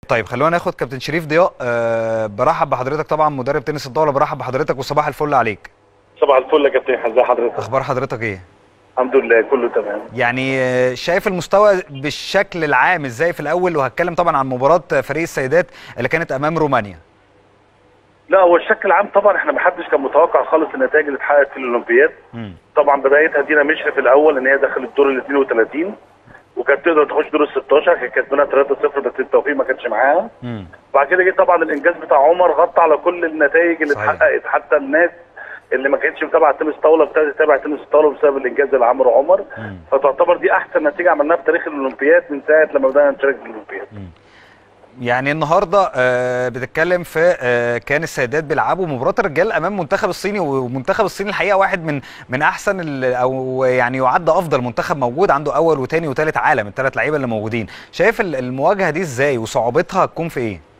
طيب خلونا ناخد كابتن شريف ضياء أه برحب بحضرتك طبعا مدرب تنس الطاوله برحب بحضرتك وصباح الفل عليك صباح الفل يا كابتن ازي حضرتك اخبار حضرتك ايه الحمد لله كله تمام يعني آه، شايف المستوى بالشكل العام ازاي في الاول وهتكلم طبعا عن مباراه فريق السيدات اللي كانت امام رومانيا لا هو الشكل العام طبعا احنا ما حدش كان متوقع خالص النتائج اللي اتحققت في الاولمبياد مم. طبعا بدايتها دينا مشرف في الاول ان هي دخلت دور ال 32 وكانت تقدر تخش دور ال 16 كانت كسبانها 3-0 بس التوفيق ما كانش معاها مم. بعد كده جه طبعا الانجاز بتاع عمر غطى على كل النتائج اللي صحيح. اتحققت حتى الناس اللي ما كانتش متابعه تنس طاوله ابتدت تتابع تنس طاوله بسبب الانجاز اللي عمله عمر مم. فتعتبر دي احسن نتيجه عملناها في تاريخ الاولمبياد من ساعه لما بدانا نشارك في الاولمبياد يعني النهارده آه، بتتكلم في آه، كان السيدات بيلعبوا مباراه الرجال امام منتخب الصيني ومنتخب الصيني الحقيقه واحد من من احسن ال- او يعني يعد افضل منتخب موجود عنده اول وثاني وثالث عالم الثلاث لعيبه اللي موجودين شايف ال- المواجهه دي ازاي وصعوبتها هتكون في ايه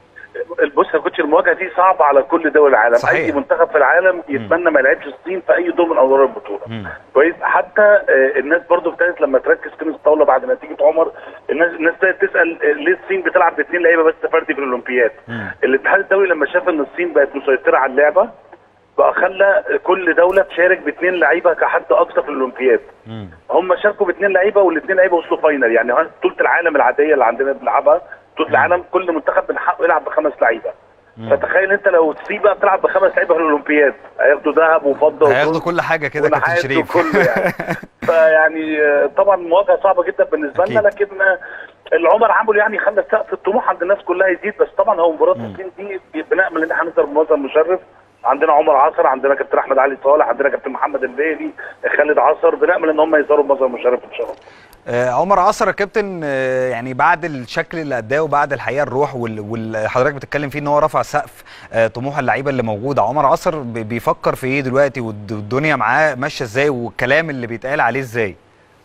بص يا كوتش المواجهه دي صعبه على كل دول العالم صحيح. اي منتخب في العالم يتمنى ما يلعبش الصين في اي دور من ادوار البطوله مم. كويس حتى آه، الناس برضو ابتدت لما تركز تنس الطاوله بعد نتيجه عمر الناس الناس ابتدت تسال آه، ليه الصين بتلعب باثنين لعيبه بس فردي في الاولمبياد مم. الاتحاد الدولي لما شاف ان الصين بقت مسيطره على اللعبه بقى خلى كل دوله تشارك باثنين لعيبه كحد اقصى في الاولمبياد مم. هم شاركوا باثنين لعيبه والاثنين لعيبه وصلوا فاينل يعني ها- بطوله العالم العاديه اللي عندنا بنلعبها بطوله العالم كل منتخب من حقه يلعب بخمس لعيبه فتخيل انت لو تسيب بقى بتلعب بخمس لعيبه في الاولمبياد هياخدوا ذهب وفضه هياخدوا وبرونز كل حاجه كده كابتن ونحاس شريف وكله يعني فيعني آه، طبعا مواجهه صعبه جدا بالنسبه لنا أكيد. لكن آه، اللي عمر عمله يعني خلى سقف الطموح عند الناس كلها يزيد بس طبعا هو مباراه الصين دي بنامل ان احنا نقدر بمظهر مشرف عندنا عمر عصر عندنا كابتن احمد علي صالح عندنا كابتن محمد البيلي خالد عصر بنامل ان هم يظهروا بمظهر مشرف ان شاء الله آه، عمر عصر يا كابتن آه، يعني بعد الشكل اللي اداه وبعد الحقيقه الروح وال- واللي حضرتك بتتكلم فيه ان هو رفع سقف آه، طموح اللعيبه اللي موجوده عمر عصر بي- بيفكر في ايه دلوقتي والد- والدنيا معاه ماشيه ازاي والكلام اللي بيتقال عليه ازاي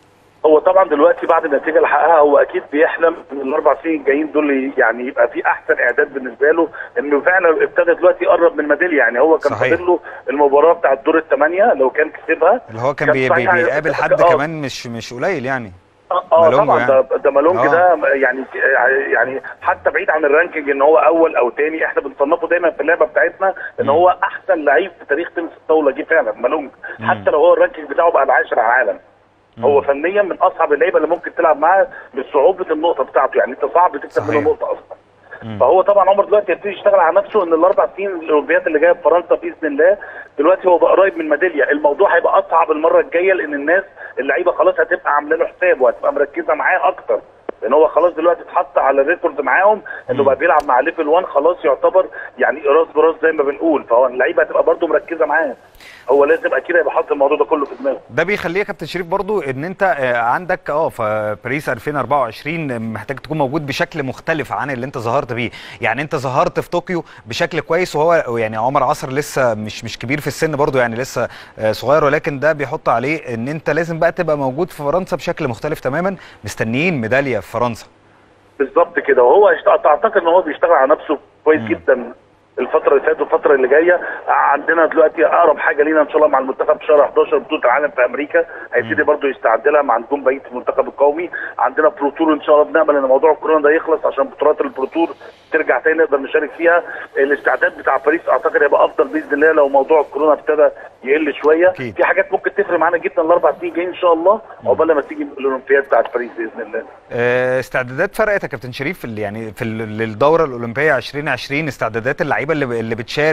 هو طبعا دلوقتي بعد النتيجه اللي حققها هو اكيد بيحلم ان الاربع سنين الجايين دول يعني يبقى في احسن اعداد بالنسبه له انه فعلا ابتدى دلوقتي يقرب من الميداليه يعني هو كان صحيح. فاضل له المباراه بتاعه دور الثمانيه لو كان كسبها اللي هو كان كان بي بي صحيح بيقابل حد آه. كمان مش مش قليل يعني اه آه، مالونجو طبعا يعني. ده ده مالونج آه. ده يعني يعني حتى بعيد عن الرانكينج ان هو اول او تاني احنا بنصنفه دايما في اللعبه بتاعتنا ان مم. هو احسن لعيب في تاريخ تنس الطاوله جه فعلا مالونج مم. حتى لو هو الرانكينج بتاعه بقى العاشر على العالم هو فنيا من اصعب اللعيبه اللي ممكن تلعب معاه بصعوبه النقطه بتاعته يعني انت صعب تكسب صحيح. منه نقطه اصلا مم. فهو طبعا عمر دلوقتي يبتدي يشتغل على نفسه ان الاربع سنين الاولمبياد اللي جايه في فرنسا باذن الله دلوقتي هو بقى قريب من ميداليه الموضوع هيبقى اصعب المره الجايه لان الناس اللعيبه خلاص هتبقى عامله له حساب وهتبقى مركزه معاه اكتر لان هو خلاص دلوقتي اتحط على الريكورد معاهم انه مم. بقى بيلعب مع ليفل 1 خلاص يعتبر يعني راس براس زي ما بنقول فهو اللعيبه هتبقى برده مركزه معاه هو لازم اكيد هيبقى حاطط الموضوع ده كله في دماغه ده بيخليه يا كابتن شريف برضو ان انت آه، عندك اه في باريس 2024 محتاج تكون موجود بشكل مختلف عن اللي انت ظهرت بيه يعني انت ظهرت في طوكيو بشكل كويس وهو يعني عمر عصر لسه مش مش كبير في السن برضو يعني لسه آه، صغير ولكن ده بيحط عليه ان انت لازم بقى تبقى موجود في فرنسا بشكل مختلف تماما مستنيين ميداليه في فرنسا بالظبط كده وهو يشت- اعتقد ان هو بيشتغل على نفسه كويس مم. جدا الفترة اللي فاتت والفترة اللي جاية عندنا دلوقتي أقرب حاجة لينا إن شاء الله مع المنتخب في شهر 11 بطولة العالم في أمريكا هيبتدي برضه يستعد لها مع نجوم بقية المنتخب القومي عندنا بروتور إن شاء الله بنأمل إن موضوع الكورونا ده يخلص عشان بطولات البروتور ترجع تاني نقدر نشارك فيها الاستعداد بتاع باريس أعتقد هيبقى أفضل بإذن الله لو موضوع الكورونا ابتدى يقل شوية أكيد. في حاجات ممكن تفرق معانا جدا الأربع سنين جايين إن شاء الله عقبال لما تيجي الأولمبياد بتاعت باريس بإذن الله آه، استعدادات فرقت يا كابتن شريف في ال- يعني في ال- للدوره الاولمبيه 2020 استعدادات اللعيبه اللي ب- اللي بتشارك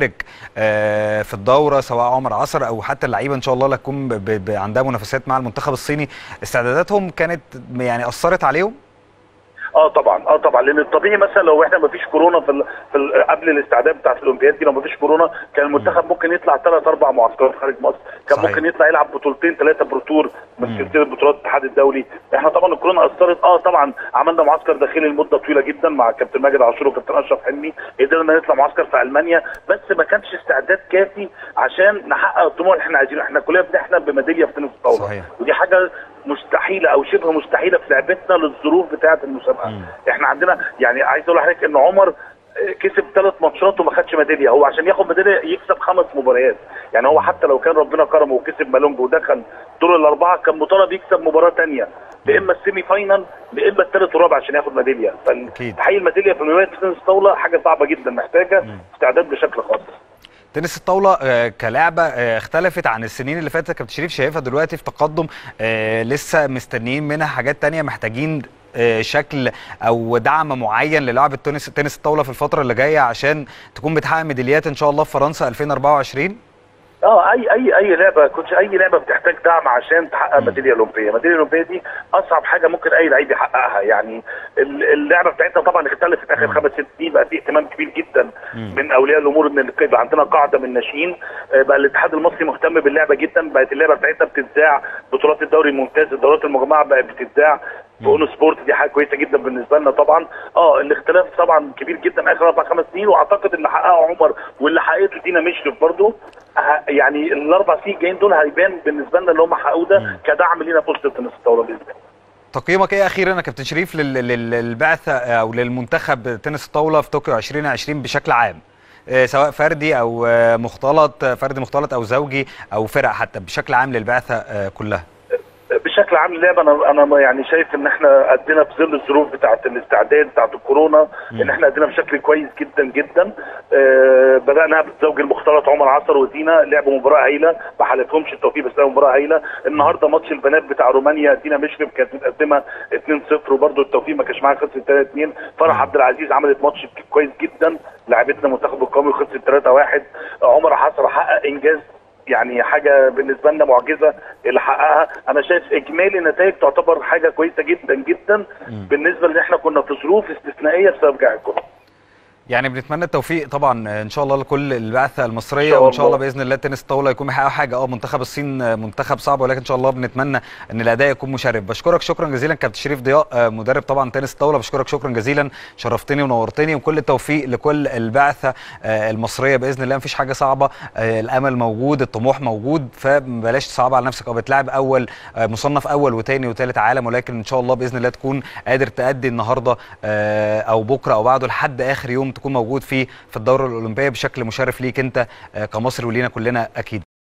آه، في الدوره سواء عمر عصر او حتى اللعيبه ان شاء الله اللي تكون ب- ب- عندها منافسات مع المنتخب الصيني استعداداتهم كانت يعني اثرت عليهم اه طبعا اه طبعا لان الطبيعي مثلا لو احنا ما فيش كورونا في, ال... في ال... قبل الاستعداد بتاع الاولمبياد دي لو ما فيش كورونا كان المنتخب ممكن يطلع ثلاث اربع معسكرات خارج مصر كان صحيح. ممكن يطلع يلعب بطولتين ثلاثه بروتور من مم. سلسله بطولات الاتحاد الدولي احنا طبعا الكورونا اثرت اه طبعا عملنا معسكر داخلي لمده طويله جدا مع كابتن ماجد عاشور وكابتن اشرف حلمي قدرنا نطلع معسكر في المانيا بس ما كانش استعداد كافي عشان نحقق الطموح اللي احنا عايزينه احنا كلنا بنحلم بميداليه في تنس الطاوله صحيح. ودي حاجه مستحيله او شبه مستحيله في لعبتنا للظروف بتاعه المسابقه مم. احنا عندنا يعني عايز اقول لحضرتك ان عمر كسب ثلاث ماتشات وما خدش ميداليه هو عشان ياخد ميداليه يكسب خمس مباريات يعني هو حتى لو كان ربنا كرمه وكسب مالونج ودخل دور الاربعه كان مطالب يكسب مباراه ثانيه لا اما السيمي فاينال لا اما الثالث والرابع عشان ياخد ميداليه أكيد. فتحقيق الميداليه في رياضه تنس الطاوله حاجه صعبه جدا محتاجه استعداد بشكل خاص تنس الطاوله آه، كلعبه آه، اختلفت عن السنين اللي فاتت كابتن شريف شايفها دلوقتي في تقدم آه، لسه مستنيين منها حاجات تانية محتاجين آه، شكل او دعم معين للعبه تنس تنس الطاوله في الفتره اللي جايه عشان تكون بتحقق ميداليات ان شاء الله في فرنسا 2024 اه اي اي اي لعبه كنت اي لعبه بتحتاج دعم عشان تحقق ميداليه اولمبيه، الميداليه الاولمبيه دي اصعب حاجه ممكن اي لعيب يحققها يعني ال- اللعبه بتاعتنا طبعا اختلفت اخر خمس ست سنين بقى في اهتمام كبير جدا من اولياء الامور ان يبقى عندنا قاعده من الناشئين آه، بقى الاتحاد المصري مهتم باللعبه جدا بقت اللعبه بتاعتنا بتتذاع بطولات الدوري الممتاز الدورات المجمعه بقت بتتذاع في اون سبورت دي حاجه كويسه جدا بالنسبه لنا طبعا اه الاختلاف طبعا كبير جدا اخر اربع خمس سنين واعتقد اللي حققه عمر واللي حققته دينا مشرف برضه ه- يعني الاربع سنين الجايين دول هيبان بالنسبه لنا اللي هم حققوه ده كدعم لينا في وسط التنس الطاوله باذن الله تقييمك ايه اخيرا يا كابتن شريف لل- لل- للبعثه او للمنتخب تنس الطاوله في طوكيو 2020 بشكل عام آه، سواء فردي او آه، مختلط آه، فردي مختلط او زوجي او فرق حتى بشكل عام للبعثه آه، كلها بشكل عام اللعبه انا انا ما يعني شايف ان احنا ادينا في ظل الظروف بتاعه الاستعداد بتاعه الكورونا ان احنا ادينا بشكل كويس جدا جدا آه بدانا بالزوج المختلط عمر عصر ودينا لعبوا مباراه هايله ما حالفهمش التوفيق بس لعبوا مباراه هايله النهارده ماتش البنات بتاع رومانيا دينا مشرف كانت متقدمه 2-0 وبرده التوفيق ما كانش معاها خسرت 3-2 فرح عبد العزيز عملت ماتش كويس جدا لعبتنا المنتخب القومي وخسرت 3-1 عمر عصر حقق انجاز يعني حاجه بالنسبه لنا معجزه اللي حققها انا شايف اجمالي النتائج تعتبر حاجه كويسه جدا جدا بالنسبه لان احنا كنا في ظروف استثنائيه بسبب جائحه كورونا يعني بنتمنى التوفيق طبعا آه، ان شاء الله لكل البعثه المصريه إن شاء وان شاء الله الله. باذن الله تنس الطاوله يكون بيحققوا حاجه اه منتخب الصين آه، منتخب صعب ولكن ان شاء الله بنتمنى ان الاداء يكون مشرف بشكرك شكرا جزيلا كابتن شريف ضياء آه، مدرب طبعا تنس الطاوله بشكرك شكرا جزيلا شرفتني ونورتني وكل التوفيق لكل البعثه آه، المصريه باذن الله مفيش حاجه صعبه آه، الامل موجود الطموح موجود فبلاش تصعب على نفسك او بتلعب اول آه، مصنف اول وثاني وثالث عالم ولكن ان شاء الله باذن الله تكون قادر تأدي النهارده آه، او بكره او بعده لحد اخر يوم تكون موجود فيه في الدوره الاولمبيه بشكل مشرف ليك انت آه، كمصري ولينا كلنا اكيد